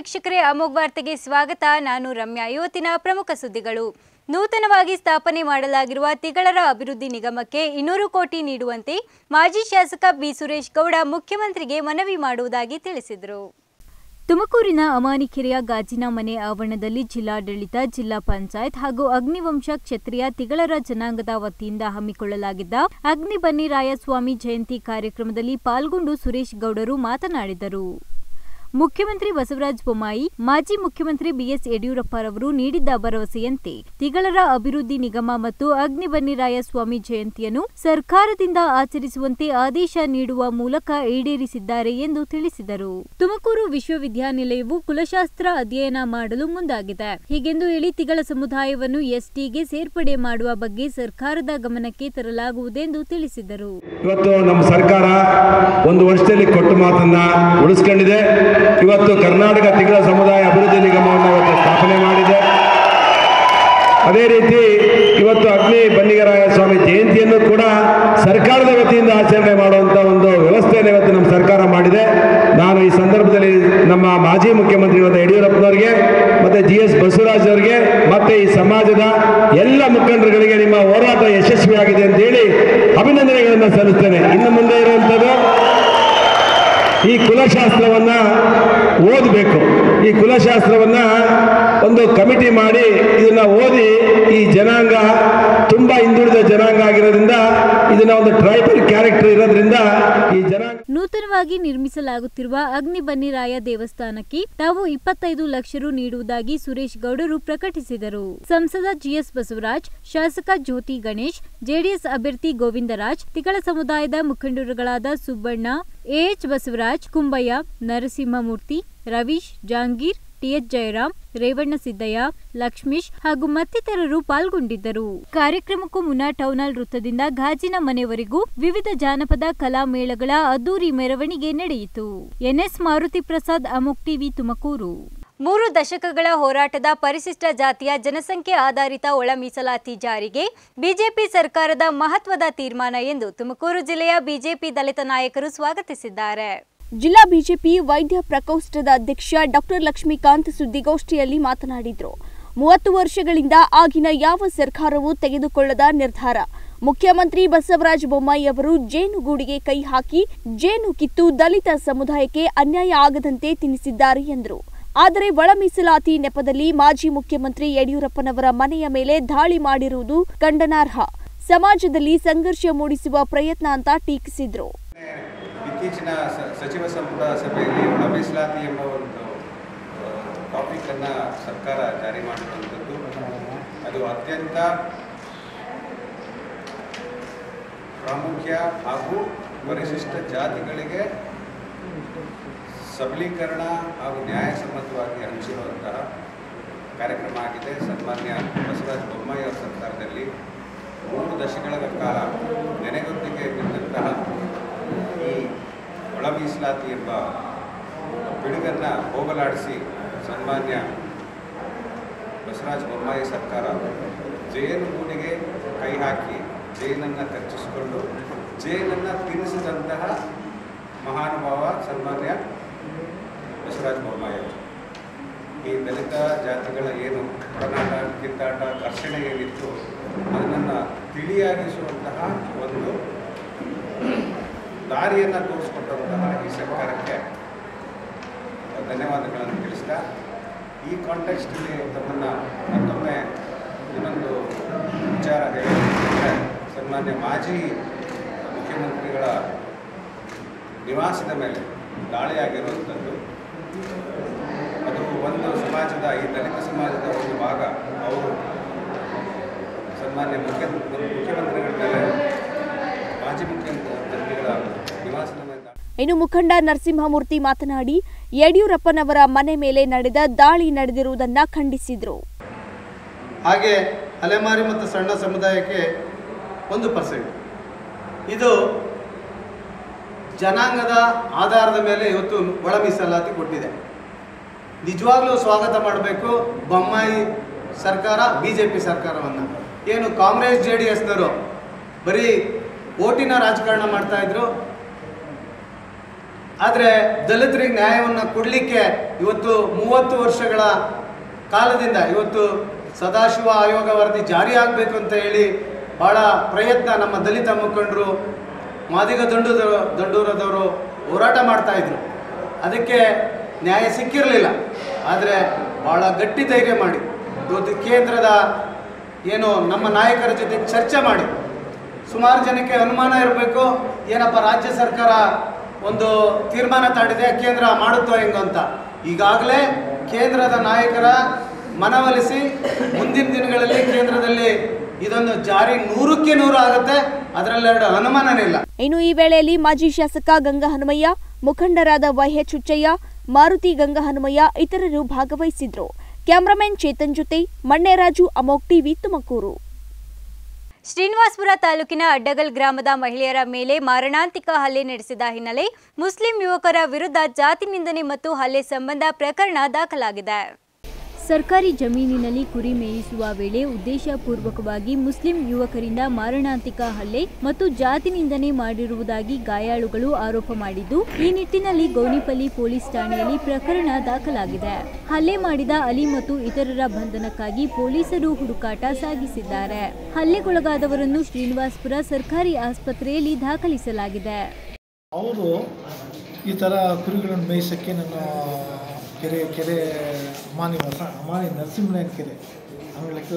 ವೀಕ್ಷಕರೇ ಅಮೋಘ್ ವಾರ್ತೆಗೆ ಸ್ವಾಗತ ನಾನು ರಮ್ಯಾ ಇವತ್ತಿನ ಪ್ರಮುಖ ಸುದ್ದಿಗಳು ನೂತನವಾಗಿ ಸ್ಥಾಪನೆ ಮಾಡಲಾಗಿರುವ ತಿಗಳರ ಅಭಿವೃದ್ಧಿ ನಿಗಮಕ್ಕೆ ಇನ್ನೂರು ಕೋಟಿ ನೀಡುವಂತೆ ಮಾಜಿ ಶಾಸಕ ಬಿ ಸುರೇಶ್ ಗೌಡ ಮುಖ್ಯಮಂತ್ರಿಗೆ ಮನವಿ ಮಾಡುವುದಾಗಿ ತಿಳಿಸಿದರು ತುಮಕೂರಿನ ಅಮಾನಿಕೆರೆಯ ಗಾಜಿನ ಮನೆ ಆವರಣದಲ್ಲಿ ಜಿಲ್ಲಾಡಳಿತ ಜಿಲ್ಲಾ ಪಂಚಾಯತ್ ಹಾಗೂ ಅಗ್ನಿವಂಶ ಕ್ಷತ್ರಿಯ ತಿಗಳರ ಜನಾಂಗದ ವತಿಯಿಂದ ಹಮ್ಮಿಕೊಳ್ಳಲಾಗಿದ್ದ ಅಗ್ನಿ ಬನ್ನಿರಾಯಸ್ವಾಮಿ ಜಯಂತಿ ಕಾರ್ಯಕ್ರಮದಲ್ಲಿ ಪಾಲ್ಗೊಂಡು ಸುರೇಶ್ ಗೌಡರು ಮಾತನಾಡಿದರು ಮುಖ್ಯಮಂತ್ರಿ ಬಸವರಾಜ ಬೊಮ್ಮಾಯಿ ಮಾಜಿ ಮುಖ್ಯಮಂತ್ರಿ ಬಿಎಸ್ ಯಡಿಯೂರಪ್ಪರವರು ನೀಡಿದ್ದ ಭರವಸೆಯಂತೆ ತಿಗಳರ ಅಭಿವೃದ್ಧಿ ನಿಗಮ ಮತ್ತು ಅಗ್ನಿಬನ್ನಿರಾಯ ಸ್ವಾಮಿ ಜಯಂತಿಯನ್ನು ಸರ್ಕಾರದಿಂದ ಆಚರಿಸುವಂತೆ ಆದೇಶ ನೀಡುವ ಮೂಲಕ ಈಡೇರಿಸಿದ್ದಾರೆ ಎಂದು ತಿಳಿಸಿದರು ತುಮಕೂರು ವಿಶ್ವವಿದ್ಯಾನಿಲಯವು ಕುಲಶಾಸ್ತ್ರ ಅಧ್ಯಯನ ಮಾಡಲು ಮುಂದಾಗಿದೆ ಹೀಗೆಂದು ಹೇಳಿ ತಿಗಳ ಸಮುದಾಯವನ್ನು ಎಸ್ಟಿಗೆ ಸೇರ್ಪಡೆ ಮಾಡುವ ಬಗ್ಗೆ ಸರ್ಕಾರದ ಗಮನಕ್ಕೆ ತರಲಾಗುವುದೆಂದು ತಿಳಿಸಿದರು ಇವತ್ತು ನಮ್ಮ ಸರ್ಕಾರ ಒಂದು ವರ್ಷದಲ್ಲಿ ಕೊಟ್ಟ ಮಾತನ್ನ ಉಳಿಸ್ಕೊಂಡಿದೆ ಇವತ್ತು ಕರ್ನಾಟಕ ತಿಂಗಳ ಸಮುದಾಯ ಅಭಿವೃದ್ಧಿ ನಿಗಮವನ್ನು ಇವತ್ತು ಸ್ಥಾಪನೆ ಮಾಡಿದೆ ಅದೇ ರೀತಿ ಇವತ್ತು ಅಗ್ನಿ ಬನ್ನಿಗರಾಯ ಸ್ವಾಮಿ ಜಯಂತಿಯನ್ನು ಕೂಡ ಸರ್ಕಾರದ ವತಿಯಿಂದ ಆಚರಣೆ ಮಾಡುವಂಥ ಒಂದು ವ್ಯವಸ್ಥೆಯನ್ನು ಇವತ್ತು ನಮ್ಮ ಸರ್ಕಾರ ಮಾಡಿದೆ ನಾನು ಈ ಸಂದರ್ಭದಲ್ಲಿ ನಮ್ಮ ಮಾಜಿ ಮುಖ್ಯಮಂತ್ರಿಗಳಾದ ಯಡಿಯೂರಪ್ಪನವರಿಗೆ ಮತ್ತು ಜಿ ಎಸ್ ಬಸವರಾಜ್ ಅವರಿಗೆ ಮತ್ತು ಈ ಸಮಾಜದ ಎಲ್ಲ ಮುಖಂಡರುಗಳಿಗೆ ನಿಮ್ಮ ಹೋರಾಟ ಯಶಸ್ವಿಯಾಗಿದೆ ಅಂತೇಳಿ ಅಭಿನಂದನೆಗಳನ್ನು ಸಲ್ಲಿಸ್ತೇನೆ ಇನ್ನು ಮುಂದೆ ಇರುವಂಥದ್ದು ಈ ಕುಲಶಾಸ್ತ್ರವನ್ನ ಓದಬೇಕು ಈ ಕುಲಶಾಸ್ತ್ರವನ್ನ ಒಂದು ಕಮಿಟಿ ಮಾಡಿ ಇದನ್ನ ಓದಿ ಈ ಜನಾಂಗ ತುಂಬಾ ಹಿಂದುಳಿದ ಜನಾಂಗ ಆಗಿರೋದ್ರಿಂದ ಇದನ್ನ ಒಂದು ಟ್ರೈಬಲ್ ಕ್ಯಾರೆಕ್ಟರ್ ಇರೋದ್ರಿಂದ ಈ ಜನಾಂಗ ನೂತನವಾಗಿ ನಿರ್ಮಿಸಲಾಗುತ್ತಿರುವ ಅಗ್ನಿ ಬನ್ನಿರಾಯ ದೇವಸ್ಥಾನಕ್ಕೆ ತಾವು ಇಪ್ಪತ್ತೈದು ಲಕ್ಷ ರು ನೀಡುವುದಾಗಿ ಸುರೇಶ್ ಗೌಡರು ಪ್ರಕಟಿಸಿದರು ಸಂಸದ ಜಿಎಸ್ ಬಸವರಾಜ್ ಶಾಸಕ ಜ್ಯೋತಿ ಗಣೇಶ್ ಜೆಡಿಎಸ್ ಅಭ್ಯರ್ಥಿ ಗೋವಿಂದರಾಜ್ ತಿಗಳ ಸಮುದಾಯದ ಮುಖಂಡರುಗಳಾದ ಸುಬ್ಬಣ್ಣ ಎಎಚ್ ಬಸವರಾಜ್ ಕುಂಬಯ್ಯ ನರಸಿಂಹಮೂರ್ತಿ ರವೀಶ್ ಜಾಂಗೀರ್ ಟಿಎಚ್ ಜಯರಾಮ್ ರೇವಣ್ಣ ಸಿದ್ದಯ್ಯ ಲಕ್ಷ್ಮೀಶ್ ಹಾಗೂ ಮತ್ತಿತರರು ಪಾಲ್ಗೊಂಡಿದ್ದರು ಕಾರ್ಯಕ್ರಮಕ್ಕೂ ಮುನ್ನ ಟೌನಾಲ್ ವೃತ್ತದಿಂದ ಗಾಜಿನ ಮನೆವರೆಗೂ ವಿವಿಧ ಜಾನಪದ ಕಲಾ ಮೇಳಗಳ ಅದ್ದೂರಿ ಮೆರವಣಿಗೆ ನಡೆಯಿತು ಎನ್ಎಸ್ ಮಾರುತಿ ಪ್ರಸಾದ್ ಅಮೋಕ್ ಟಿವಿ ತುಮಕೂರು ಮೂರು ದಶಕಗಳ ಹೋರಾಟದ ಪರಿಶಿಷ್ಟ ಜಾತಿಯ ಜನಸಂಖ್ಯೆ ಆಧಾರಿತ ಒಳ ಮೀಸಲಾತಿ ಜಾರಿಗೆ ಬಿಜೆಪಿ ಸರ್ಕಾರದ ಮಹತ್ವದ ತೀರ್ಮಾನ ಎಂದು ತುಮಕೂರು ಜಿಲ್ಲೆಯ ಬಿಜೆಪಿ ದಲಿತ ನಾಯಕರು ಸ್ವಾಗತಿಸಿದ್ದಾರೆ ಜಿಲ್ಲಾ ಬಿಜೆಪಿ ವೈದ್ಯ ಪ್ರಕೋಷ್ಠದ ಅಧ್ಯಕ್ಷ ಡಾಕ್ಟರ್ ಲಕ್ಷ್ಮೀಕಾಂತ್ ಸುದ್ದಿಗೋಷ್ಠಿಯಲ್ಲಿ ಮಾತನಾಡಿದರು ಮೂವತ್ತು ವರ್ಷಗಳಿಂದ ಆಗಿನ ಯಾವ ಸರ್ಕಾರವೂ ತೆಗೆದುಕೊಳ್ಳದ ನಿರ್ಧಾರ ಮುಖ್ಯಮಂತ್ರಿ ಬಸವರಾಜ ಬೊಮ್ಮಾಯಿ ಅವರು ಜೇನುಗೂಡಿಗೆ ಕೈ ಹಾಕಿ ಜೇನು ಕಿತ್ತು ದಲಿತ ಸಮುದಾಯಕ್ಕೆ ಅನ್ಯಾಯ ಆಗದಂತೆ ತಿನ್ನಿಸಿದ್ದಾರೆ ಎಂದರು ಆದರೆ ಒಳ ಮೀಸಲಾತಿ ನೆಪದಲ್ಲಿ ಮಾಜಿ ಮುಖ್ಯಮಂತ್ರಿ ಯಡಿಯೂರಪ್ಪನವರ ಮನೆಯ ಮೇಲೆ ದಾಳಿ ಮಾಡಿರುವುದು ಖಂಡನಾರ್ಹ ಸಮಾಜದಲ್ಲಿ ಸಂಘರ್ಷ ಮೂಡಿಸುವ ಪ್ರಯತ್ನ ಅಂತ ಟೀಕಿಸಿದ್ರು ಇತ್ತೀಚಿನ ಸ- ಸಚಿವ ಸಂಪುಟ ಸಭೆಯಲ್ಲಿ ಒಳ ಮೀಸಲಾತಿ ಎಂಬ ಒಂದು ಟಾಪಿಕನ್ನು ಸರ್ಕಾರ ಜಾರಿ ಮಾಡಿರುವಂಥದ್ದು ಅದು ಅತ್ಯಂತ ಪ್ರಾಮುಖ್ಯ ಹಾಗೂ ಪರಿಶಿಷ್ಟ ಜಾತಿಗಳಿಗೆ ಸಬಲೀಕರಣ ಹಾಗೂ ನ್ಯಾಯಸಮ್ಮತವಾಗಿ ಹಂಚಿರುವಂತಹ ಕಾರ್ಯಕ್ರಮ ಆಗಿದೆ ಸನ್ಮಾನ್ಯ ಬಸವರಾಜ ಬೊಮ್ಮಾಯಿ ಅವರ ಸರ್ಕಾರದಲ್ಲಿ ಮೂರು ದಶಕಗಳ ಕಾಲ ನೆನೆಗುತ್ತಿಗೆ ಬಿದ್ದಂತಹ ಈ ಒಳ ಮೀಸಲಾತಿ ಎಂಬ ಪಿಡುಗನ್ನು ಹೋಗಲಾಡಿಸಿ ಸನ್ಮಾನ್ಯ ಬಸವರಾಜ ಬೊಮ್ಮಾಯಿ ಸರ್ಕಾರ ಜೇನುಗೂಡಿಗೆ ಕೈ ಹಾಕಿ ಜೇನನ್ನು ಕಚ್ಚಿಸಿಕೊಂಡು ಜೇನನ್ನು ತಿನ್ನಿಸಿದಂತಹ ಮಹಾನುಭಾವ ಸನ್ಮಾನ್ಯ ಬಸವರಾಜ ಬೊಮ್ಮಾಯಿ ಅವರು ಈ ದಲಿತ ಜಾತಿಗಳ ಏನು ಒಡನಾಟ ಕಿತ್ತಾಟ ಘರ್ಷಣೆ ಏನಿತ್ತು ಅದನ್ನು ತಿಳಿಯಾಗಿಸುವಂತಹ ಒಂದು ದಾರಿಯನ್ನು ತೋರಿಸ್ಕೊಟ್ಟಂತಹ ಈ ಸರ್ಕಾರಕ್ಕೆ ಧನ್ಯವಾದಗಳನ್ನು ತಿಳಿಸ್ತಾ ಈ ಕಾಂಟೆಕ್ಸ್ಟಲ್ಲಿ ತಮ್ಮನ್ನು ಮತ್ತೊಮ್ಮೆ ಇನ್ನೊಂದು ವಿಚಾರ ಹೇಳಿದ್ರೆ ಸನ್ಮಾನ್ಯ ಮಾಜಿ ಮುಖ್ಯಮಂತ್ರಿಗಳ ನಿವಾಸದ ಮೇಲೆ ದಾಳಿಯಾಗಿರುವಂಥದ್ದು ಅದು ಒಂದು ಸಮಾಜದ ಈ ದಲಿತ ಸಮಾಜದ ಒಂದು ಭಾಗ ಅವರು ಸನ್ಮಾನ್ಯ ಮುಖ್ಯ ಮುಖ್ಯಮಂತ್ರಿಗಳ ಮೇಲೆ ಮಾಜಿ ಮುಖ್ಯಮಂತ್ರಿಗಳ ನಿವಾಸದ ಮೇಲೆ ದಾಳಿ ಇನ್ನು ಮುಖಂಡ ನರಸಿಂಹಮೂರ್ತಿ ಮಾತನಾಡಿ ಯಡಿಯೂರಪ್ಪನವರ ಮನೆ ಮೇಲೆ ನಡೆದ ದಾಳಿ ನಡೆದಿರುವುದನ್ನ ಖಂಡಿಸಿದ್ರು ಹಾಗೆ ಅಲೆಮಾರಿ ಮತ್ತು ಸಣ್ಣ ಸಮುದಾಯಕ್ಕೆ ಒಂದು ಪರ್ಸೆಂಟ್ ಇದು ಜನಾಂಗದ ಆಧಾರದ ಮೇಲೆ ಇವತ್ತು ಒಳ ಮೀಸಲಾತಿ ಕೊಟ್ಟಿದೆ ನಿಜವಾಗ್ಲೂ ಸ್ವಾಗತ ಮಾಡಬೇಕು ಬೊಮ್ಮಾಯಿ ಸರ್ಕಾರ ಬಿ ಜೆ ಪಿ ಸರ್ಕಾರವನ್ನು ಏನು ಕಾಂಗ್ರೆಸ್ ಜೆ ಡಿ ಎಸ್ನವರು ಬರೀ ಓಟಿನ ರಾಜಕಾರಣ ಮಾಡ್ತಾ ಇದ್ರು ಆದರೆ ದಲಿತರಿಗೆ ನ್ಯಾಯವನ್ನು ಕೊಡಲಿಕ್ಕೆ ಇವತ್ತು ಮೂವತ್ತು ವರ್ಷಗಳ ಕಾಲದಿಂದ ಇವತ್ತು ಸದಾಶಿವ ಆಯೋಗ ವರದಿ ಜಾರಿ ಆಗಬೇಕು ಅಂತ ಹೇಳಿ ಭಾಳ ಪ್ರಯತ್ನ ನಮ್ಮ ದಲಿತ ಮುಖಂಡರು ಮಾದಿಗ ದಂಡು ದಂಡೂರದವರು ಹೋರಾಟ ಮಾಡ್ತಾ ಇದ್ರು ಅದಕ್ಕೆ ನ್ಯಾಯ ಸಿಕ್ಕಿರಲಿಲ್ಲ ಆದರೆ ಭಾಳ ಗಟ್ಟಿ ಧೈರ್ಯ ಮಾಡಿ ಇವತ್ತು ಕೇಂದ್ರದ ಏನು ನಮ್ಮ ನಾಯಕರ ಜೊತೆ ಚರ್ಚೆ ಮಾಡಿ ಸುಮಾರು ಜನಕ್ಕೆ ಅನುಮಾನ ಇರಬೇಕು ಏನಪ್ಪ ರಾಜ್ಯ ಸರ್ಕಾರ ಒಂದು ತೀರ್ಮಾನ ತಾಡಿದೆ ಕೇಂದ್ರ ಮಾಡುತ್ತೋ ಹೆಂಗೋ ಅಂತ ಈಗಾಗಲೇ ಕೇಂದ್ರದ ನಾಯಕರ ಮನವೊಲಿಸಿ ಮುಂದಿನ ದಿನಗಳಲ್ಲಿ ಕೇಂದ್ರದಲ್ಲಿ ಇದೊಂದು ಜಾರಿ ನೂರಕ್ಕೆ ನೂರು ಆಗುತ್ತೆ ಅದರಲ್ಲೆರಡು ಅನುಮಾನನೇ ಇಲ್ಲ ಇನ್ನು ಈ ವೇಳೆಯಲ್ಲಿ ಮಾಜಿ ಶಾಸಕ ಗಂಗಾ ಹನುಮಯ್ಯ ಮುಖಂಡರಾದ ವೈಎಚ್ ಹುಚ್ಚಯ್ಯ ಮಾರುತಿ ಗಂಗಾ ಹನುಮಯ್ಯ ಇತರರು ಭಾಗವಹಿಸಿದ್ರು ಕ್ಯಾಮರಾಮನ್ ಚೇತನ್ ಜೊತೆ ಮಣ್ಣೆರಾಜು ಅಮೋಕ್ ಟಿವಿ ತುಮಕೂರು ಶ್ರೀನಿವಾಸಪುರ ತಾಲೂಕಿನ ಅಡ್ಡಗಲ್ ಗ್ರಾಮದ ಮಹಿಳೆಯರ ಮೇಲೆ ಮಾರಣಾಂತಿಕ ಹಲ್ಲೆ ನಡೆಸಿದ ಹಿನ್ನೆಲೆ ಮುಸ್ಲಿಂ ಯುವಕರ ವಿರುದ್ಧ ಜಾತಿ ನಿಂದನೆ ಮತ್ತು ಹಲ್ಲೆ ಸಂಬಂಧ ಪ್ರಕರಣ ದಾಖಲಾಗಿದೆ ಸರ್ಕಾರಿ ಜಮೀನಿನಲ್ಲಿ ಕುರಿ ಮೇಯಿಸುವ ವೇಳೆ ಉದ್ದೇಶಪೂರ್ವಕವಾಗಿ ಮುಸ್ಲಿಂ ಯುವಕರಿಂದ ಮಾರಣಾಂತಿಕ ಹಲ್ಲೆ ಮತ್ತು ಜಾತಿ ನಿಂದನೆ ಮಾಡಿರುವುದಾಗಿ ಗಾಯಾಳುಗಳು ಆರೋಪ ಮಾಡಿದ್ದು ಈ ನಿಟ್ಟಿನಲ್ಲಿ ಗೌನಿಪಲ್ಲಿ ಪೊಲೀಸ್ ಠಾಣೆಯಲ್ಲಿ ಪ್ರಕರಣ ದಾಖಲಾಗಿದೆ ಹಲ್ಲೆ ಮಾಡಿದ ಅಲಿ ಮತ್ತು ಇತರರ ಬಂಧನಕ್ಕಾಗಿ ಪೊಲೀಸರು ಹುಡುಕಾಟ ಸಾಗಿಸಿದ್ದಾರೆ ಹಲ್ಲೆಗೊಳಗಾದವರನ್ನು ಶ್ರೀನಿವಾಸಪುರ ಸರ್ಕಾರಿ ಆಸ್ಪತ್ರೆಯಲ್ಲಿ ದಾಖಲಿಸಲಾಗಿದೆ ಅವರು ಈ ಥರ ಕುರಿಗಳನ್ನು ಮೇಯಿಸೋಕ್ಕೆ ನನ್ನ ಕೆರೆ ಕೆರೆ ಅಮಾನಿವಾಸ ಅಮಾನಿ ನರಸಿಂಹನಾಯನ ಕೆರೆ ಆಮೇಲೆ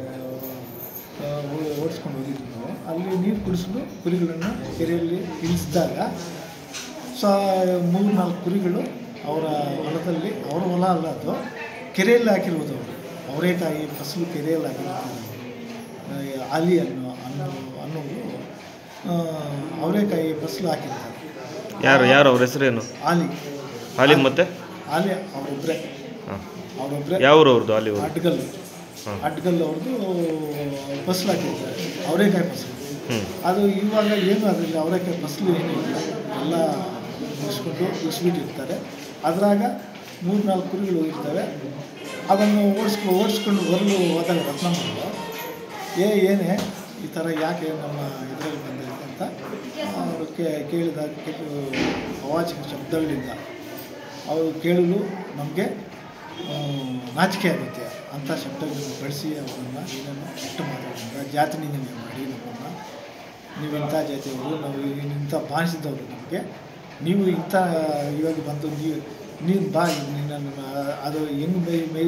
ಓಡಿಸ್ಕೊಂಡು ಹೋಗಿದ್ವಿ ನಾವು ಅಲ್ಲಿ ನೀರು ಕುಡಿಸಲು ಕುರಿಗಳನ್ನು ಕೆರೆಯಲ್ಲಿ ಇಳಿಸಿದಾಗ ಸ ಮೂರು ನಾಲ್ಕು ಕುರಿಗಳು ಅವರ ಹೊಲದಲ್ಲಿ ಅವರ ಹೊಲ ಅಲ್ಲ ಅದು ಕೆರೆಯಲ್ಲಿ ಹಾಕಿರುವುದು ಅವರು ಅವರೇಕಾಯಿ ಫಸಲು ಕೆರೆಯಲ್ಲಿ ಹಾಕಿರುವುದು ಆಲಿ ಅನ್ನೋ ಅನ್ನೋ ಅನ್ನೋದು ಆ, ಅವರೇಕಾಯಿ ಫಸಲು ಹಾಕಿರ್ತಾರೆ ಯಾರು ಯಾರು ಅವ್ರ ಹೆಸರೇನು ಆಲಿ ಹಾಲಿ ಮತ್ತೆ ಆಲಿ ಅವರೊಬ್ಬರೇ ಹಾಂ ಅವರೊಬ್ಬರೇ ಯಾವ ಊರು ಅವ್ರದ್ದು ಹಾಲಿ ಊರು ಅಡ್ಗಲ್ಲು ಹಾಂ. ಅಡ್ಗಲ್ಲು ಅವ್ರದ್ದು ಫಸಲು ಹಾಕಿರ್ತಾರೆ ಅವರೇಕಾಯಿ ಫಸಲು ಹ್ಞೂ ಅದು ಇವಾಗ ಏನು ಅದರಲ್ಲಿ ಅವರೇಕಾಯಿ ಫಸಲು ಏನೂ ಇಲ್ಲ ಎಲ್ಲ ಮುಗಿಸ್ಕೊಂಡು ಇಳಿಸ್ಬಿಟ್ಟಿರ್ತಾರೆ ಅದ್ರಾಗ ಮೂರು ನಾಲ್ಕು ಕುರಿಗಳು ಹೋಗಿರ್ತವೆ ಅದನ್ನು ಓಡಿಸ್ಕೊ ಓಡಿಸ್ಕೊಂಡು ಬರಲು ಹೋದಾಗ ರತ್ನಮ್ಮಗಳು ಏ ಏನೇ ಈ ಥರ ಯಾಕೆ ನಮ್ಮ ಇದರಲ್ಲಿ ಬಂದಿರುತ್ತೆ ಅಂತ ಅವರು ಕೇಳಿದಾಗ ಕೆಲವು ಅವಾಚಿಕ ಶಬ್ದಗಳಿಂದ ಅವರು ಕೇಳಲು ನಮಗೆ ನಾಚಿಕೆ ಆಗುತ್ತೆ ಅಂಥ ಶಬ್ದಗಳನ್ನು ಬಳಸಿ ಅವರನ್ನು ಏನನ್ನು ಇಟ್ಟು ಮಾತಾಡೋದ್ರಿಂದ ಜಾತಿ ನಿಂದನೆ ಮಾಡಿ ನಮ್ಮನ್ನು ನೀವು ಇಂಥ ಜಾತಿಯವರು ನಾವು ಇಂಥ ಬಾಣಿಸಿದವರು ನಮಗೆ ನೀವು ಇಂಥ ಇವಾಗ ಬಂದು ನೀವು ನೀನು ಬಾ ನಿನ್ನನ್ನು ಅದು ಹೆಂಗೆ ಮೈ ಮೈ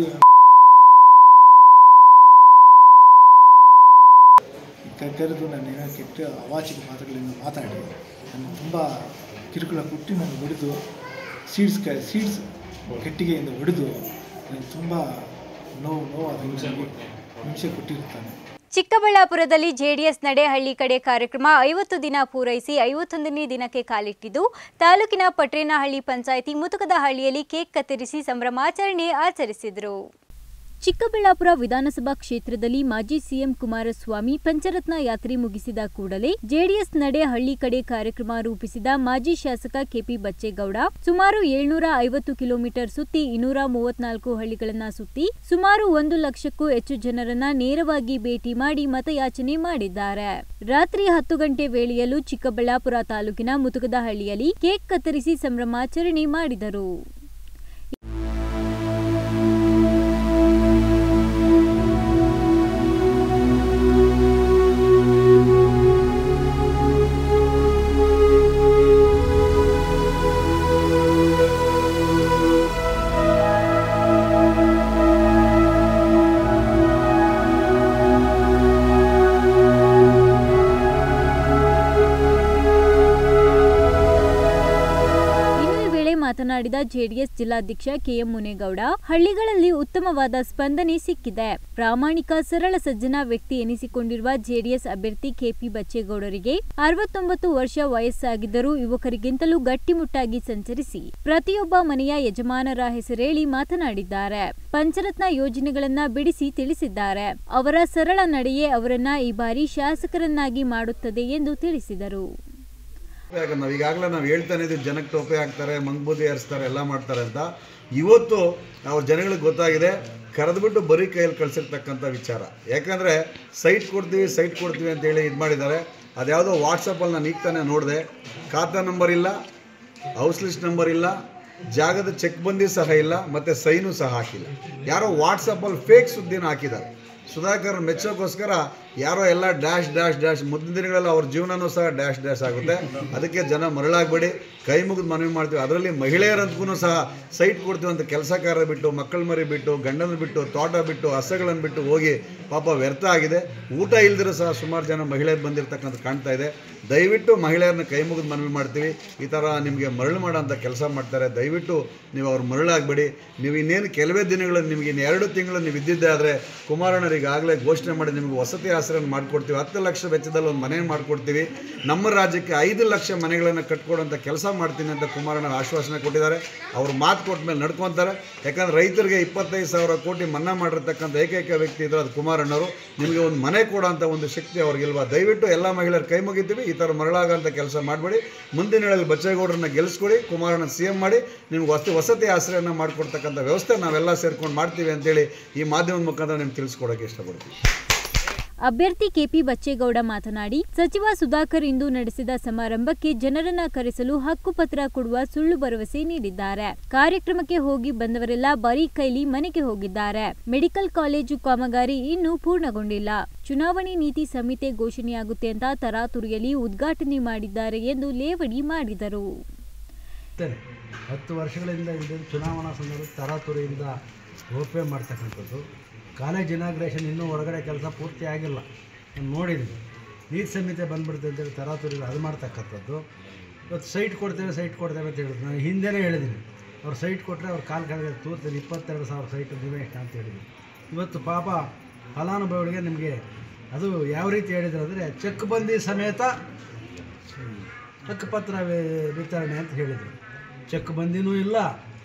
ಕ- ಕರೆದು ನಾನು ಏನೋ ಕೆಟ್ಟ ಅವಾಚಿಕ ಮಾತುಗಳಿಂದ ಮಾತಾಡಿ ನಾನು ತುಂಬ ಕಿರುಕುಳ ಕೊಟ್ಟು ನಾನು ಹೊಡೆದು ಸೀಡ್ಸ್ ಕ ಸೀಡ್ಸ್ ಕಟ್ಟಿಗೆಯಿಂದ ಹೊಡೆದು ನನಗೆ ತುಂಬ ನೋವು ನೋವಾದ ಹಿಂಸೆ ಹಿಂಸೆ ಕೊಟ್ಟಿರ್ತಾನೆ ಚಿಕ್ಕಬಳ್ಳಾಪುರದಲ್ಲಿ ಜೆಡಿಎಸ್ ನಡೆಹಳ್ಳಿ ಕಡೆ ಕಾರ್ಯಕ್ರಮ ಐವತ್ತು ದಿನ ಪೂರೈಸಿ ಐವತ್ತೊಂದನೇ ದಿನಕ್ಕೆ ಕಾಲಿಟ್ಟಿದ್ದು ತಾಲೂಕಿನ ಪಟ್ರೇನಹಳ್ಳಿ ಪಂಚಾಯಿತಿ ಮುತುಕದಹಳ್ಳಿಯಲ್ಲಿ ಕೇಕ್ ಕತ್ತರಿಸಿ ಸಂಭ್ರಮಾಚರಣೆ ಆಚರಿಸಿದರು ಚಿಕ್ಕಬಳ್ಳಾಪುರ ವಿಧಾನಸಭಾ ಕ್ಷೇತ್ರದಲ್ಲಿ ಮಾಜಿ ಸಿಎಂ ಕುಮಾರಸ್ವಾಮಿ ಪಂಚರತ್ನ ಯಾತ್ರೆ ಮುಗಿಸಿದ ಕೂಡಲೇ ಜೆಡಿಎಸ್ ನಡೆ ಹಳ್ಳಿ ಕಡೆ ಕಾರ್ಯಕ್ರಮ ರೂಪಿಸಿದ ಮಾಜಿ ಶಾಸಕ ಕೆಪಿ ಬಚ್ಚೇಗೌಡ ಸುಮಾರು ಏಳ್ನೂರ ಐವತ್ತು ಕಿಲೋಮೀಟರ್ ಸುತ್ತಿ ಇನ್ನೂರ ಮೂವತ್ನಾಲ್ಕು ಹಳ್ಳಿಗಳನ್ನ ಸುತ್ತಿ ಸುಮಾರು ಒಂದು ಲಕ್ಷಕ್ಕೂ ಹೆಚ್ಚು ಜನರನ್ನ ನೇರವಾಗಿ ಭೇಟಿ ಮಾಡಿ ಮತಯಾಚನೆ ಮಾಡಿದ್ದಾರೆ ರಾತ್ರಿ ಹತ್ತು ಗಂಟೆ ವೇಳೆಯಲ್ಲೂ ಚಿಕ್ಕಬಳ್ಳಾಪುರ ತಾಲೂಕಿನ ಮುತುಕದಹಳ್ಳಿಯಲ್ಲಿ ಕೇಕ್ ಕತ್ತರಿಸಿ ಸಂಭ್ರಮಾಚರಣೆ ಮಾಡಿದರು ಇನ್ನು ಈ ವೇಳೆ ಮಾತನಾಡಿದ ಜೆಡಿಎಸ್ ಜಿಲ್ಲಾಧ್ಯಕ್ಷ ಕೆಎಂ ಮುನೇಗೌಡ ಹಳ್ಳಿಗಳಲ್ಲಿ ಉತ್ತಮವಾದ ಸ್ಪಂದನೆ ಸಿಕ್ಕಿದೆ ಪ್ರಾಮಾಣಿಕ ಸರಳ ಸಜ್ಜನ ವ್ಯಕ್ತಿ ಎನಿಸಿಕೊಂಡಿರುವ ಜೆಡಿಎಸ್ ಅಭ್ಯರ್ಥಿ ಕೆಪಿ ಬಚ್ಚೇಗೌಡರಿಗೆ ಅರವತ್ತೊಂಬತ್ತು ವರ್ಷ ವಯಸ್ಸಾಗಿದ್ದರೂ ಯುವಕರಿಗಿಂತಲೂ ಗಟ್ಟಿಮುಟ್ಟಾಗಿ ಸಂಚರಿಸಿ ಪ್ರತಿಯೊಬ್ಬ ಮನೆಯ ಯಜಮಾನರ ಹೆಸರೇಳಿ ಮಾತನಾಡಿದ್ದಾರೆ ಪಂಚರತ್ನ ಯೋಜನೆಗಳನ್ನ ಬಿಡಿಸಿ ತಿಳಿಸಿದ್ದಾರೆ ಅವರ ಸರಳ ನಡೆಯೇ ಅವರನ್ನ ಈ ಬಾರಿ ಶಾಸಕರನ್ನಾಗಿ ಮಾಡುತ್ತದೆ ಎಂದು ತಿಳಿಸಿದರು ಯಾಕಂದ್ರೆ ನಾವು ಈಗಾಗಲೇ ನಾವು ಹೇಳ್ತಾನೆ ಇದ್ದೀವಿ ಜನಕ್ಕೆ ಟೋಪೆ ಹಾಕ್ತಾರೆ ಮಂಗ್ಬೂದಿ ಏರಿಸ್ತಾರೆ ಎಲ್ಲ ಮಾಡ್ತಾರೆ ಅಂತ ಇವತ್ತು ನಾವು ಜನಗಳಿಗೆ ಗೊತ್ತಾಗಿದೆ ಕರೆದ್ಬಿಟ್ಟು ಬರೀ ಕೈಯಲ್ಲಿ ಕಳಿಸಿರ್ತಕ್ಕಂಥ ವಿಚಾರ ಯಾಕಂದರೆ ಸೈಟ್ ಕೊಡ್ತೀವಿ ಸೈಟ್ ಕೊಡ್ತೀವಿ ಅಂತೇಳಿ ಇದು ಮಾಡಿದ್ದಾರೆ ಅದ್ಯಾವುದೋ ವಾಟ್ಸಪ್ಪಲ್ಲಿ ನಾನು ಈಗ ತಾನೇ ನೋಡಿದೆ ಖಾತಾ ನಂಬರ್ ಇಲ್ಲ ಹೌಸ್ ಲಿಸ್ಟ್ ನಂಬರ್ ಇಲ್ಲ ಜಾಗದ ಚೆಕ್ ಬಂದಿ ಸಹ ಇಲ್ಲ ಮತ್ತು ಸೈನು ಸಹ ಹಾಕಿಲ್ಲ ಯಾರೋ ವಾಟ್ಸಪ್ಪಲ್ಲಿ ಫೇಕ್ ಸುದ್ದಿನ ಹಾಕಿದ್ದಾರೆ ಸುಧಾಕರ್ ಮೆಚ್ಚೋಕ್ಕೋಸ್ಕರ ಯಾರೋ ಎಲ್ಲ ಡ್ಯಾಶ್ ಡ್ಯಾಶ್ ಡ್ಯಾಶ್ ಮುಂದಿನ ದಿನಗಳಲ್ಲಿ ಅವ್ರ ಜೀವನನೂ ಸಹ ಡ್ಯಾಶ್ ಡ್ಯಾಶ್ ಆಗುತ್ತೆ ಅದಕ್ಕೆ ಜನ ಮರಳಾಗಬೇಡಿ ಕೈ ಮುಗಿದು ಮನವಿ ಮಾಡ್ತೀವಿ ಅದರಲ್ಲಿ ಮಹಿಳೆಯರಂತೂ ಸಹ ಸೈಟ್ ಕೊಡ್ತೀವಿ ಅಂತ ಕೆಲಸಕಾರ ಬಿಟ್ಟು ಮಕ್ಕಳ ಮರಿ ಬಿಟ್ಟು ಗಂಡನ ಬಿಟ್ಟು ತೋಟ ಬಿಟ್ಟು ಹಸಗಳನ್ನು ಬಿಟ್ಟು ಹೋಗಿ ಪಾಪ ವ್ಯರ್ಥ ಆಗಿದೆ ಊಟ ಇಲ್ದಿರೋ ಸಹ ಸುಮಾರು ಜನ ಮಹಿಳೆಯರು ಬಂದಿರತಕ್ಕಂಥ ಕಾಣ್ತಾ ಇದೆ ದಯವಿಟ್ಟು ಮಹಿಳೆಯರನ್ನ ಕೈ ಮುಗಿದು ಮನವಿ ಮಾಡ್ತೀವಿ ಈ ಥರ ನಿಮಗೆ ಮರಳು ಮಾಡೋಂಥ ಕೆಲಸ ಮಾಡ್ತಾರೆ ದಯವಿಟ್ಟು ನೀವು ಅವ್ರು ಮರಳಾಗಬೇಡಿ ನೀವು ಇನ್ನೇನು ಕೆಲವೇ ದಿನಗಳಲ್ಲಿ ನಿಮಗೆ ಇನ್ನು ಎರಡು ತಿಂಗಳು ನೀವು ಇದ್ದಿದ್ದೆ ಆದರೆ ಕುಮಾರಣ್ಣರು ಈಗಾಗಲೇ ಘೋಷಣೆ ಮಾಡಿ ನಿಮಗೆ ವಸತಿ ಆಶ್ರಯ ಮಾಡಿಕೊಡ್ತೀವಿ ಹತ್ತು ಲಕ್ಷ ವೆಚ್ಚದಲ್ಲಿ ಒಂದು ಮನೆ ಮಾಡಿಕೊಡ್ತೀವಿ ನಮ್ಮ ರಾಜ್ಯಕ್ಕೆ ಐದು ಲಕ್ಷ ಮನೆಗಳನ್ನು ಕಟ್ಕೊಡೋಂಥ ಕೆಲಸ ಮಾಡ್ತೀನಿ ಅಂತ ಕುಮಾರಣ್ಣ ಆಶ್ವಾಸನೆ ಕೊಟ್ಟಿದ್ದಾರೆ ಅವರು ಮಾತು ಕೊಟ್ಟ ಮೇಲೆ ನಡ್ಕೊತಾರೆ ಯಾಕಂದ್ರೆ ರೈತರಿಗೆ ಇಪ್ಪತ್ತೈದು ಸಾವಿರ ಕೋಟಿ ಮನ್ನಾ ಮಾಡಿರ್ತಕ್ಕಂಥ ಏಕೈಕ ವ್ಯಕ್ತಿ ಇದ್ರೆ ಅದು ಕುಮಾರಣ್ಣವರು ನಿಮಗೆ ಒಂದು ಮನೆ ಕೊಡೋಂಥ ಒಂದು ಶಕ್ತಿ ಅವ್ರಿಗಿಲ್ವಾ ದಯವಿಟ್ಟು ಎಲ್ಲ ಮಹಿಳೆಯರು ಕೈ ಮುಗಿತೀವಿ ಈ ಥರ ಮರಳಾಗೋಂಥ ಕೆಲಸ ಮಾಡಬೇಡಿ ಮುಂದಿನ ದಿನಗಳಲ್ಲಿ ಬಚ್ಚೇಗೌಡರನ್ನ ಗೆಲ್ಲಿಸ್ಕೊಡಿ ಕುಮಾರಣ್ಣ ಸಿ ಎಂ ಮಾಡಿ ನಿಮ್ಗೆ ವಸತಿ ವಸತಿ ಆಶ್ರಯನ ಮಾಡಿಕೊಡ್ತಕ್ಕಂಥ ವ್ಯವಸ್ಥೆ ನಾವೆಲ್ಲ ಸೇರ್ಕೊಂಡು ಮಾಡ್ತೀವಿ ಅಂತೇಳಿ ಈ ಮಾಧ್ಯಮದ ಮುಖಾಂತರ ನಿಮ್ಗೆ ತಿಳಿಸ್ಕೊಡೋಕ್ಕೆ ಇಷ್ಟಪಡ್ತೀವಿ ಅಭ್ಯರ್ಥಿ ಕೆಪಿ ಬಚ್ಚೇಗೌಡ ಮಾತನಾಡಿ ಸಚಿವ ಸುಧಾಕರ್ ಇಂದು ನಡೆಸಿದ ಸಮಾರಂಭಕ್ಕೆ ಜನರನ್ನ ಕರೆಸಲು ಹಕ್ಕುಪತ್ರ ಕೊಡುವ ಸುಳ್ಳು ಭರವಸೆ ನೀಡಿದ್ದಾರೆ ಕಾರ್ಯಕ್ರಮಕ್ಕೆ ಹೋಗಿ ಬಂದವರೆಲ್ಲ ಬರೀ ಕೈಲಿ ಮನೆಗೆ ಹೋಗಿದ್ದಾರೆ ಮೆಡಿಕಲ್ ಕಾಲೇಜು ಕಾಮಗಾರಿ ಇನ್ನೂ ಪೂರ್ಣಗೊಂಡಿಲ್ಲ ಚುನಾವಣೆ ನೀತಿ ಸಂಹಿತೆ ಘೋಷಣೆಯಾಗುತ್ತೆ ಅಂತ ತರಾತುರಿಯಲ್ಲಿ ಉದ್ಘಾಟನೆ ಮಾಡಿದ್ದಾರೆ ಎಂದು ಲೇವಡಿ ಮಾಡಿದರು ಇರ್ತೇನೆ ಹತ್ತು ವರ್ಷಗಳಿಂದ ಹಿಂದೆ ಚುನಾವಣಾ ಸಂದರ್ಭ ತರಾತುರಿಯಿಂದ ರೋಪೇ ಮಾಡ್ತಕ್ಕಂಥದ್ದು ಕಾಲೇಜ್ ಇನಾಗ್ರೇಷನ್ ಇನ್ನೂ ಒಳಗಡೆ ಕೆಲಸ ಪೂರ್ತಿ ಆಗಿಲ್ಲ ನಾನು ನೋಡಿದ್ದೀನಿ ನೀತಿ ಸಂಹಿತೆ ಬಂದ್ಬಿಡುತ್ತೆ ಅಂತೇಳಿ ತರಾತುರಿ ಅದು ಮಾಡ್ತಕ್ಕಂಥದ್ದು ಇವತ್ತು ಸೈಟ್ ಕೊಡ್ತೇವೆ ಸೈಟ್ ಕೊಡ್ತೇವೆ ಅಂತ ಹೇಳಿದ್ರು ನಾನು ಹಿಂದೆನೇ ಹೇಳಿದ್ದೀನಿ ಅವ್ರು ಸೈಟ್ ಕೊಟ್ಟರೆ ಅವ್ರು ಕಾಲು ಕೆಳಗೆ ತೂರ್ತೀನಿ ಇಪ್ಪತ್ತೆರಡು ಸಾವಿರ ಸೈಟ್ ನೀವೇ ಇಷ್ಟ ಅಂತ ಹೇಳಿದ್ದೀನಿ ಇವತ್ತು ಪಾಪ ಫಲಾನುಭವಿಗಳಿಗೆ ನಿಮಗೆ ಅದು ಯಾವ ರೀತಿ ಹೇಳಿದ್ರು ಅಂದರೆ ಚೆಕ್ ಬಂದಿ ಸಮೇತ ಹಕ್ಕುಪತ್ರ ವಿ- ವಿತರಣೆ ಅಂತ ಹೇಳಿದರು ಚೆಕ್ ಬಂದಿನೂ ಇಲ್ಲ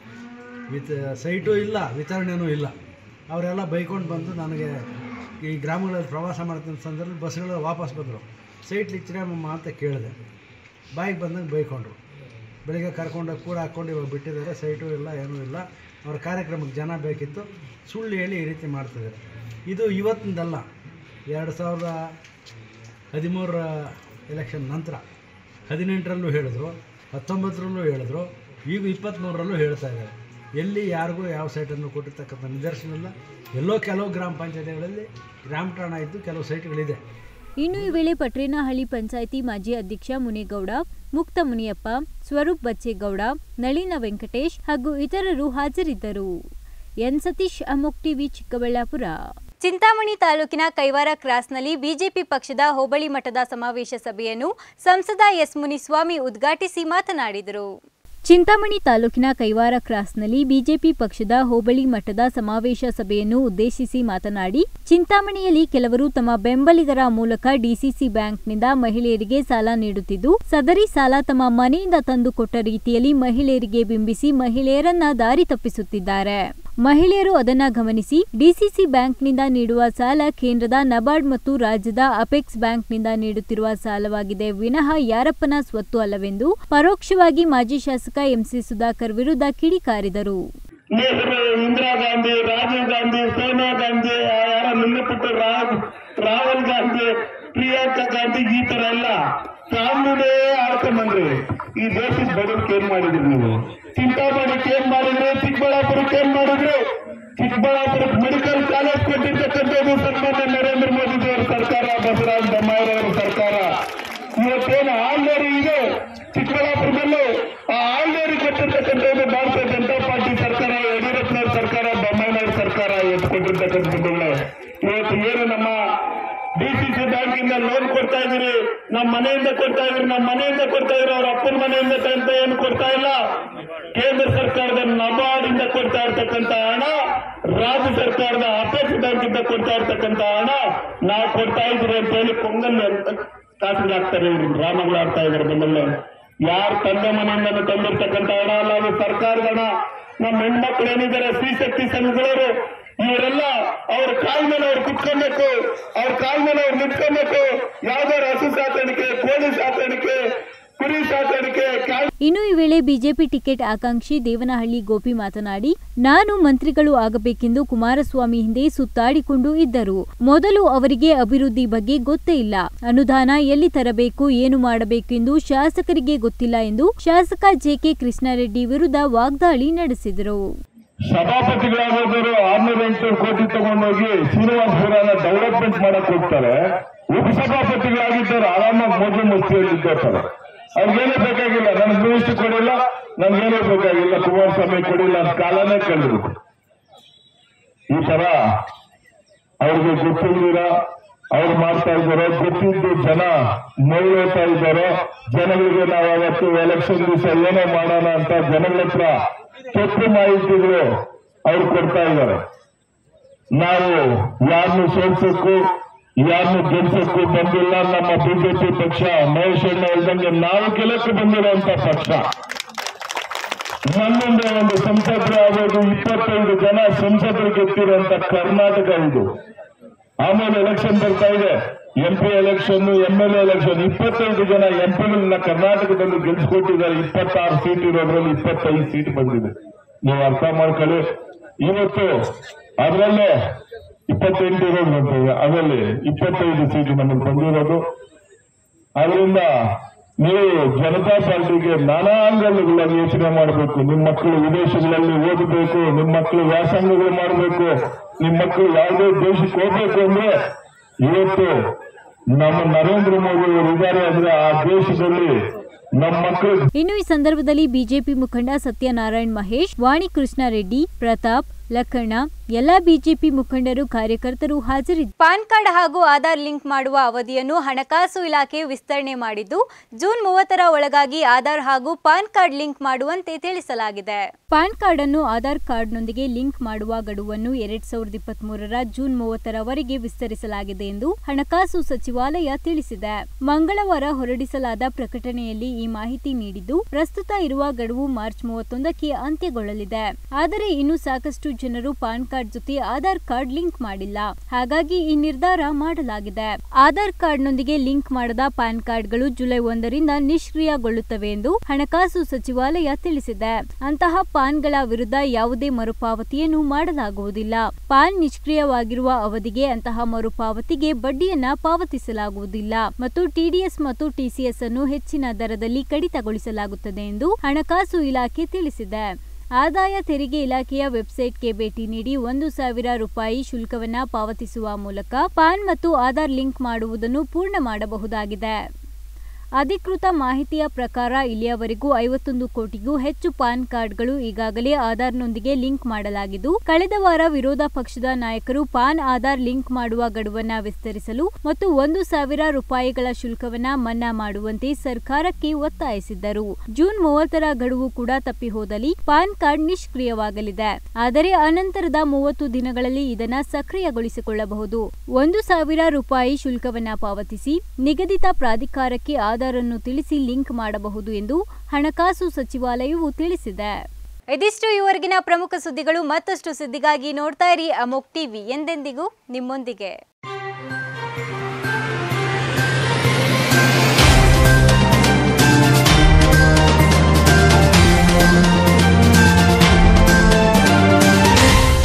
ವಿತ್ ಸೈಟು ಇಲ್ಲ ವಿತರಣೆನೂ ಇಲ್ಲ ಅವರೆಲ್ಲ ಬೈಕೊಂಡು ಬಂದು ನನಗೆ ಈ ಗ್ರಾಮಗಳಲ್ಲಿ ಪ್ರವಾಸ ಮಾಡ್ತಿದ್ದ ಸಂದರ್ಭದಲ್ಲಿ ಬಸ್ಗಳು ವಾಪಸ್ ಬಂದರು ಸೈಟ್ ಲಿಚ್ಚಿರಮ್ಮ ಅಂತ ಕೇಳಿದೆ ಬಾಯಿಗೆ ಬಂದಂಗೆ ಬೈಕೊಂಡ್ರು ಬೆಳಿಗ್ಗೆ ಕರ್ಕೊಂಡೋಗಿ ಕೂಡ ಹಾಕ್ಕೊಂಡು ಇವಾಗ ಬಿಟ್ಟಿದ್ದಾರೆ ಸೈಟು ಇಲ್ಲ ಏನೂ ಇಲ್ಲ ಅವ್ರ ಕಾರ್ಯಕ್ರಮಕ್ಕೆ ಜನ ಬೇಕಿತ್ತು ಸುಳ್ಳು ಹೇಳಿ ಈ ರೀತಿ ಮಾಡ್ತಿದ್ದಾರೆ ಇದು ಇವತ್ತಿಂದಲ್ಲ ಎರಡು ಸಾವಿರದ ಹದಿಮೂರರ ಎಲೆಕ್ಷನ್ ನಂತರ ಹದಿನೆಂಟರಲ್ಲೂ ಹೇಳಿದ್ರು ಹತ್ತೊಂಬತ್ತರಲ್ಲೂ ಹೇಳಿದ್ರು ಈಗ ಇಪ್ಪತ್ತ್ಮೂರರಲ್ಲೂ ಹೇಳ್ತಾ ಇದ್ದಾರೆ ಎಲ್ಲಿ ಯಾರಿಗೂ ಯಾವ ಸೈಟನ್ನು ಕೊಟ್ಟಿರ್ತಕ್ಕಂಥ ನಿದರ್ಶನ ಇಲ್ಲ ಎಲ್ಲೋ ಕೆಲವು ಗ್ರಾಮ ಪಂಚಾಯತಿಗಳಲ್ಲಿ ಗ್ರಾಮ ಠಾಣ ಇದ್ದು ಕೆಲವು ಸೈಟ್ಗಳಿದೆ ಇನ್ನು ಈ ವೇಳೆ ಪಟ್ರೇನಹಳ್ಳಿ ಪಂಚಾಯಿತಿ ಮಾಜಿ ಅಧ್ಯಕ್ಷ ಮುನೇಗೌಡ ಮುಕ್ತ ಮುನಿಯಪ್ಪ ಸ್ವರೂಪ್ ಬಚ್ಚೇಗೌಡ ನಳಿನ ವೆಂಕಟೇಶ್ ಹಾಗೂ ಇತರರು ಹಾಜರಿದ್ದರು ಎನ್ ಸತೀಶ್ ಅಮೋಕ್ ಟಿವಿ ಚಿಕ್ಕಬಳ್ಳಾಪುರ ಚಿಂತಾಮಣಿ ತಾಲೂಕಿನ ಕೈವಾರ ಕ್ರಾಸ್ನಲ್ಲಿ ಬಿಜೆಪಿ ಪಕ್ಷದ ಹೋಬಳಿ ಮಟ್ಟದ ಸಮಾವೇಶ ಸಭೆಯನ್ನು ಸಂಸದ ಎಸ್ ಮುನಿಸ್ವಾಮಿ ಉದ್ಘಾಟಿಸಿ ಮಾತನಾಡಿದರು ಚಿಂತಾಮಣಿ ತಾಲೂಕಿನ ಕೈವಾರ ಕ್ರಾಸ್ನಲ್ಲಿ ಬಿಜೆಪಿ ಪಕ್ಷದ ಹೋಬಳಿ ಮಟ್ಟದ ಸಮಾವೇಶ ಸಭೆಯನ್ನು ಉದ್ದೇಶಿಸಿ ಮಾತನಾಡಿ ಚಿಂತಾಮಣಿಯಲ್ಲಿ ಕೆಲವರು ತಮ್ಮ ಬೆಂಬಲಿಗರ ಮೂಲಕ ಡಿಸಿಸಿ ಬ್ಯಾಂಕ್ನಿಂದ ಮಹಿಳೆಯರಿಗೆ ಸಾಲ ನೀಡುತ್ತಿದ್ದು ಸದರಿ ಸಾಲ ತಮ್ಮ ಮನೆಯಿಂದ ತಂದು ಕೊಟ್ಟ ರೀತಿಯಲ್ಲಿ ಮಹಿಳೆಯರಿಗೆ ಬಿಂಬಿಸಿ ಮಹಿಳೆಯರನ್ನ ದಾರಿ ತಪ್ಪಿಸುತ್ತಿದ್ದಾರೆ ಮಹಿಳೆಯರು ಅದನ್ನ ಗಮನಿಸಿ ಡಿಸಿಸಿ ಬ್ಯಾಂಕ್ನಿಂದ ನೀಡುವ ಸಾಲ ಕೇಂದ್ರದ ನಬಾರ್ಡ್ ಮತ್ತು ರಾಜ್ಯದ ಅಪೆಕ್ಸ್ ಬ್ಯಾಂಕ್ನಿಂದ ನೀಡುತ್ತಿರುವ ಸಾಲವಾಗಿದೆ ವಿನಃ ಯಾರಪ್ಪನ ಸ್ವತ್ತು ಅಲ್ಲವೆಂದು ಪರೋಕ್ಷವಾಗಿ ಮಾಜಿ ಶಾಸಕ ಎಂಸಿ ಸುಧಾಕರ್ ವಿರುದ್ಧ ಕಿಡಿಕಾರಿದರು ನೆಹರು ಇಂದಿರಾ ಗಾಂಧಿ ರಾಜೀವ್ ಗಾಂಧಿ ಸೋನಿಯಾ ಗಾಂಧಿ ಆ ಯಾರ ನಿನ್ನಪುಟ್ಟು ರಾಜ್ ರಾಹುಲ್ ಗಾಂಧಿ ಪ್ರಿಯಾಂಕಾ ಗಾಂಧಿ ಈ ತರ ಎಲ್ಲ ಫ್ಯಾಮಿಲಿನೇ ಆಡ್ಕೊಂಡ್ಬಂದ್ರಿ ಈ ದೇಶದ ಬಡವಕ್ಕೆ ಏನ್ ಮಾಡಿದ್ರಿ ನೀವು ಚಿಂತಾಮಣಿಗೆ ಏನ್ ಮಾಡಿದ್ರಿ ಚಿಕ್ಕಬಳ್ಳಾಪುರಕ್ಕೆ ಏನ್ ಮಾಡಿದ್ರಿ ಚಿಕ್ಕಬಳ್ಳಾಪುರಕ್ಕೆ ಮೆಡಿಕಲ್ ಕಾಲೇಜ್ ಕೊಟ್ಟಿರ್ತಕ್ಕಂಥದ್ದು ಸನ್ಮಾನ್ಯ ನರೇಂದ್ರ ಮೋದಿ ಅವರ ಸರ್ಕಾರ ಬಸವರಾಜ ಬೊಮ್ಮಾಯಿರವರ ಸರ್ಕಾರ ಇವತ್ತೇನು ಆಲ್ದೇರಿ ಇದೆ ಚಿಕ್ಕಬಳ್ಳಾಪುರದಲ್ಲೂ ಆ ಆಲ್ದೇರಿ ಕೊಟ್ಟಿರ್ತಕ್ಕಂಥದ್ದು ಭಾರತೀಯ ಜನತಾ ಪಾರ್ಟಿ ಸರ್ಕಾರ ಯಡಿಯೂರಪ್ಪನವ್ರ ಸರ್ಕಾರ ಬೊಮ್ಮಾಯಿನವ್ರ ಸರ್ಕಾರ ಇವತ್ತು ಕೊಟ್ಟಿರ್ತಕ್ಕಂಥದ್ದುಗಳು ಇವತ್ತು ಏನು ನಮ್ಮ ಡಿಸಿಸಿ ಬ್ಯಾಂಕಿಂದ ಲೋನ್ ಕೊಡ್ತಾ ಇದೀರಿ ನಮ್ಮ ಮನೆಯಿಂದ ಕೊಡ್ತಾ ಇದ್ರಿ ನಮ್ಮ ಮನೆಯಿಂದ ಕೊಡ್ತಾ ಇದ್ರಿ ಅವ್ರ ಅಪ್ಪನ ಮನೆಯಿಂದ ಅಂತ ಏನು ಕೊಡ್ತಾ ಇಲ್ಲ ಕೇಂದ್ರ ಸರ್ಕಾರದ ನಬಾರ್ಡ್ ಇಂದ ಕೊಡ್ತಾ ಇರ್ತಕ್ಕಂಥ ಹಣ ರಾಜ್ಯ ಸರ್ಕಾರದ ಅಪೆಕ್ಸ್ ಬ್ಯಾಂಕ್ ಇಂದ ಕೊಡ್ತಾ ಇರ್ತಕ್ಕಂಥ ಹಣ ನಾವು ಕೊಡ್ತಾ ಇದ್ರಿ ಅಂತ ಹೇಳಿ ಪೊಂಗಲ್ ಅಂತ ಖಾಸಗಿ ಆಗ್ತಾರೆ ಇವ್ರು ಡ್ರಾಮಾಗಳು ಆಡ್ತಾ ಇದಾರೆ ಬಂದಲ್ಲ ಯಾರು ತಂದೆ ಮನೆಯಿಂದ ತಂದಿರ್ತಕ್ಕಂಥ ಹಣ ಅಲ್ಲ ಅದು ಸರ್ಕಾರದ ಹಣ ನಮ್ಮ ಹೆಣ್ಮಕ್ಳು ಏನಿದ್ದಾರೆ ಸ್ತ್ರೀಶಕ್ತಿ ಸಂಘಗಳವರು ಇವರೆಲ್ಲ ಅವ್ರ ಕಾಲ್ ಮೇಲೆ ಅವ್ರು ಕುತ್ಕೊಬೇಕು ಅವ್ರ ಕಾಲ್ ಮೇಲೆ ಅವ್ರು ನಿಂತ್ಕೊಬೇಕು ಯಾವ್ದಾರು ಹಸು ಸಾಕಾಣಿಕೆ ಕೋಳಿ ಸಾಕಾಣಿಕೆ ಕುರಿ ಸಾಕಾಣಿಕೆ ಕಾಯಿ ಇನ್ನು ಈ ವೇಳೆ ಬಿಜೆಪಿ ಟಿಕೆಟ್ ಆಕಾಂಕ್ಷಿ ದೇವನಹಳ್ಳಿ ಗೋಪಿ ಮಾತನಾಡಿ ನಾನು ಮಂತ್ರಿಗಳು ಆಗಬೇಕೆಂದು ಕುಮಾರಸ್ವಾಮಿ ಹಿಂದೆ ಸುತ್ತಾಡಿಕೊಂಡು ಇದ್ದರು ಮೊದಲು ಅವರಿಗೆ ಅಭಿವೃದ್ಧಿ ಬಗ್ಗೆ ಗೊತ್ತೇ ಇಲ್ಲ ಅನುದಾನ ಎಲ್ಲಿ ತರಬೇಕು ಏನು ಮಾಡಬೇಕೆಂದು ಶಾಸಕರಿಗೆ ಗೊತ್ತಿಲ್ಲ ಎಂದು ಶಾಸಕ ಜೆಕೆ ಕೃಷ್ಣಾರೆಡ್ಡಿ ವಿರುದ್ಧ ವಾಗ್ದಾಳಿ ನಡೆಸಿದರು ಸಭಾಪತಿಗಳಾಗೋದವರು ಆರ್ನೂರ ಎಂಟುನೂರು ಕೋಟಿ ತಗೊಂಡೋಗಿ ಶ್ರೀನಿವಾಸಪುರನ ಡೆವಲಪ್ಮೆಂಟ್ ಮಾಡಕ್ ಹೋಗ್ತಾರೆ ಉಪಸಭಾಪತಿಗಳಾಗಿದ್ದವರು ಆರಾಮಾಗಿ ಮೋಜು ಮಸ್ತಿಯಲ್ಲಿ ಇದ್ದೋರ್ತಾರೆ ಅವ್ರಿಗೇನೂ ಬೇಕಾಗಿಲ್ಲ ನನಗೆ ಮಿನಿಸ್ಟರ್ ಕೊಡಿಲ್ಲ ನನ್ಗೇನೂ ಬೇಕಾಗಿಲ್ಲ ಕುಮಾರಸ್ವಾಮಿ ಕೊಡಿಲ್ಲ ಅಂತ ಕಾಲನೇ ಕಳೆದ್ರು ಈ ತರ ಅವ್ರಿಗೆ ಗೊತ್ತಿಲ್ದಿರ ಅವ್ರು ಮಾಡ್ತಾ ಇದ್ದಾರೆ ಗೊತ್ತಿದ್ದು ಜನ ನೋಡ್ತಾ ಇದ್ದಾರೆ ಜನಗಳಿಗೆ ನಾವು ಅವತ್ತು ಎಲೆಕ್ಷನ್ ದಿವಸ ಏನೋ ಮಾಡೋಣ ಅಂತ ಜನಗಳ ಹತ್ರ ತಪ್ಪು ಮಾಹಿತಿಗಳು ಅವ್ರು ಕೊಡ್ತಾ ಇದ್ದಾರೆ ನಾವು ಯಾರನ್ನು ಸೋಲ್ಸಕ್ಕೂ ಯಾರನ್ನು ಗೆಲ್ಸಕ್ಕೂ ಬಂದಿಲ್ಲ ನಮ್ಮ ಬಿಜೆಪಿ ಪಕ್ಷ ಮಹೇಶ್ ಅಣ್ಣ ಹೇಳ್ದಂಗೆ ನಾವು ಗೆಲ್ಲಕ್ಕೆ ಬಂದಿರುವಂತ ಪಕ್ಷ ನಮ್ಮಿಂದ ಒಂದು ಸಂಸದರು ಆಗೋದು ಇಪ್ಪತ್ತೈದು ಜನ ಸಂಸದರು ಗೆದ್ದಿರುವಂತ ಕರ್ನಾಟಕ ಇದು ಆಮೇಲೆ ಎಲೆಕ್ಷನ್ ಬರ್ತಾ ಇದೆ M P election M L election ಇಪ್ಪತ್ತೈದು ಜನ ಎಂ ಪಿಗಳನ್ನ ಕರ್ನಾಟಕದಲ್ಲಿ ಗೆಲ್ಸ್ಕೊಟ್ಟಿದ್ದಾರೆ ಇಪ್ಪತ್ತಾರು ಸೀಟ್ ಇರೋದ್ರಲ್ಲಿ ಇಪ್ಪತ್ತೈದು ಸೀಟ್ ಬಂದಿದೆ ನೀವು ಅರ್ಥ ಮಾಡ್ಕೊಳ್ಳಿ ಇವತ್ತು ಅದರಲ್ಲೇ ಇಪ್ಪತ್ತೆಂಟು ಇರೋದು ಅದರಲ್ಲಿ ಇಪ್ಪತ್ತೈದು ಸೀಟ್ ನಮಗೆ ಬಂದಿರೋದು ಅದರಿಂದ ನೀವು ಜನತಾ ಪಾರ್ಟಿಗೆ ನಾನಾ ಅಂಗಗಳಲ್ಲಿ ಯೋಚನೆ ಮಾಡಬೇಕು ನಿಮ್ಮ ಮಕ್ಕಳು ವಿದೇಶಗಳಲ್ಲಿ ಓದಬೇಕು ನಿಮ್ಮ ಮಕ್ಕಳು ವ್ಯಾಸಂಗಗಳು ಮಾಡಬೇಕು ನಿಮ್ಮ ಮಕ್ಕಳು ಯಾವುದೇ ದೇಶಕ್ಕೆ ಹೋಗ್ಬೇಕು ಅಂದ್ರೆ ಇವತ್ತು ನಮ್ಮ ನರೇಂದ್ರ ಮೋದಿ ಅವರು ಇದ್ದಾರೆ ಅಂದ್ರೆ ಆ ದೇಶದಲ್ಲಿ ನಮ್ಮ ಮಕ್ಕಳು ಇನ್ನು ಈ ಸಂದರ್ಭದಲ್ಲಿ ಬಿಜೆಪಿ ಮುಖಂಡ ಸತ್ಯನಾರಾಯಣ್ ಮಹೇಶ್ ವಾಣಿ ಕೃಷ್ಣಾರೆಡ್ಡಿ ಪ್ರತಾಪ್ ಲಕ್ಕಣ್ಣ ಎಲ್ಲಾ ಬಿಜೆಪಿ ಮುಖಂಡರು ಕಾರ್ಯಕರ್ತರು ಹಾಜರಿದ್ದರು ಪಾನ್ ಕಾರ್ಡ್ ಹಾಗೂ ಆಧಾರ್ ಲಿಂಕ್ ಮಾಡುವ ಅವಧಿಯನ್ನು ಹಣಕಾಸು ಇಲಾಖೆ ವಿಸ್ತರಣೆ ಮಾಡಿದ್ದು ಜೂನ್ ಮೂವತ್ತರ ಒಳಗಾಗಿ ಆಧಾರ್ ಹಾಗೂ ಪಾನ್ ಕಾರ್ಡ್ ಲಿಂಕ್ ಮಾಡುವಂತೆ ತಿಳಿಸಲಾಗಿದೆ ಪಾನ್ ಕಾರ್ಡ್ ಅನ್ನು ಆಧಾರ್ ಕಾರ್ಡ್ನೊಂದಿಗೆ ಲಿಂಕ್ ಮಾಡುವ ಗಡುವನ್ನು ಎರಡ್ ಸಾವಿರದ ಇಪ್ಪತ್ತ್ ಮೂರರ ಜೂನ್ ಮೂವತ್ತರವರೆಗೆ ವಿಸ್ತರಿಸಲಾಗಿದೆ ಎಂದು ಹಣಕಾಸು ಸಚಿವಾಲಯ ತಿಳಿಸಿದೆ ಮಂಗಳವಾರ ಹೊರಡಿಸಲಾದ ಪ್ರಕಟಣೆಯಲ್ಲಿ ಈ ಮಾಹಿತಿ ನೀಡಿದ್ದು ಪ್ರಸ್ತುತ ಇರುವ ಗಡುವು ಮಾರ್ಚ್ ಮೂವತ್ತೊಂದಕ್ಕೆ ಅಂತ್ಯಗೊಳ್ಳಲಿದೆ ಆದರೆ ಇನ್ನು ಸಾಕಷ್ಟು ಜನರು ಪಾನ್ ಕಾರ್ಡ್ ಜೊತೆ ಆಧಾರ್ ಕಾರ್ಡ್ ಲಿಂಕ್ ಮಾಡಿಲ್ಲ ಹಾಗಾಗಿ ಈ ನಿರ್ಧಾರ ಮಾಡಲಾಗಿದೆ ಆಧಾರ್ ಕಾರ್ಡ್ನೊಂದಿಗೆ ಲಿಂಕ್ ಮಾಡದ ಪಾನ್ ಕಾರ್ಡ್ಗಳು ಜುಲೈ ಒಂದರಿಂದ ನಿಷ್ಕ್ರಿಯಗೊಳ್ಳುತ್ತವೆ ಎಂದು ಹಣಕಾಸು ಸಚಿವಾಲಯ ತಿಳಿಸಿದೆ ಅಂತಹ ಪಾನ್ಗಳ ವಿರುದ್ಧ ಯಾವುದೇ ಮರುಪಾವತಿಯನ್ನು ಮಾಡಲಾಗುವುದಿಲ್ಲ ಪಾನ್ ನಿಷ್ಕ್ರಿಯವಾಗಿರುವ ಅವಧಿಗೆ ಅಂತಹ ಮರುಪಾವತಿಗೆ ಬಡ್ಡಿಯನ್ನ ಪಾವತಿಸಲಾಗುವುದಿಲ್ಲ ಮತ್ತು ಟಿಡಿಎಸ್ ಮತ್ತು ಟಿಸಿಎಸ್ ಅನ್ನು ಹೆಚ್ಚಿನ ದರದಲ್ಲಿ ಕಡಿತಗೊಳಿಸಲಾಗುತ್ತದೆ ಎಂದು ಹಣಕಾಸು ಇಲಾಖೆ ತಿಳಿಸಿದೆ ಆದಾಯ ತೆರಿಗೆ ಇಲಾಖೆಯ ವೆಬ್ಸೈಟ್ಗೆ ಭೇಟಿ ನೀಡಿ ಒಂದು ಸಾವಿರ ರೂಪಾಯಿ ಶುಲ್ಕವನ್ನ ಪಾವತಿಸುವ ಮೂಲಕ ಪಾನ್ ಮತ್ತು ಆಧಾರ್ ಲಿಂಕ್ ಮಾಡುವುದನ್ನು ಪೂರ್ಣ ಮಾಡಬಹುದಾಗಿದೆ ಅಧಿಕೃತ ಮಾಹಿತಿಯ ಪ್ರಕಾರ ಇಲ್ಲಿಯವರೆಗೂ ಐವತ್ತೊಂದು ಕೋಟಿಗೂ ಹೆಚ್ಚು ಪಾನ್ ಕಾರ್ಡ್ಗಳು ಈಗಾಗಲೇ ಆಧಾರ್ನೊಂದಿಗೆ ಲಿಂಕ್ ಮಾಡಲಾಗಿದ್ದು ಕಳೆದ ವಾರ ವಿರೋಧ ಪಕ್ಷದ ನಾಯಕರು ಪಾನ್ ಆಧಾರ್ ಲಿಂಕ್ ಮಾಡುವ ಗಡುವನ್ನ ವಿಸ್ತರಿಸಲು ಮತ್ತು ಒಂದು ಸಾವಿರ ರೂಪಾಯಿಗಳ ಶುಲ್ಕವನ್ನ ಮನ್ನಾ ಮಾಡುವಂತೆ ಸರ್ಕಾರಕ್ಕೆ ಒತ್ತಾಯಿಸಿದ್ದರು ಜೂನ್ ಮೂವತ್ತರ ಗಡುವು ಕೂಡ ತಪ್ಪಿ ಹೋದಲ್ಲಿ ಪಾನ್ ಕಾರ್ಡ್ ನಿಷ್ಕ್ರಿಯವಾಗಲಿದೆ ಆದರೆ ಅನಂತರದ ಮೂವತ್ತು ದಿನಗಳಲ್ಲಿ ಇದನ್ನ ಸಕ್ರಿಯಗೊಳಿಸಿಕೊಳ್ಳಬಹುದು ಒಂದು ಸಾವಿರ ರೂಪಾಯಿ ಶುಲ್ಕವನ್ನ ಪಾವತಿಸಿ ನಿಗದಿತ ಪ್ರಾಧಿಕಾರಕ್ಕೆ ಆಧಾರನ್ನು ತಿಳಿಸಿ ಲಿಂಕ್ ಮಾಡಬಹುದು ಎಂದು ಹಣಕಾಸು ಸಚಿವಾಲಯವು ತಿಳಿಸಿದೆ ಇದಿಷ್ಟು ಇವರೆಗಿನ ಪ್ರಮುಖ ಸುದ್ದಿಗಳು ಮತ್ತಷ್ಟು ಸುದ್ದಿಗಾಗಿ ನೋಡ್ತಾ ಇರಿ ಅಮೋಕ್ ಟಿವಿ ಎಂದೆಂದಿಗೂ ನಿಮ್ಮೊಂದಿಗೆ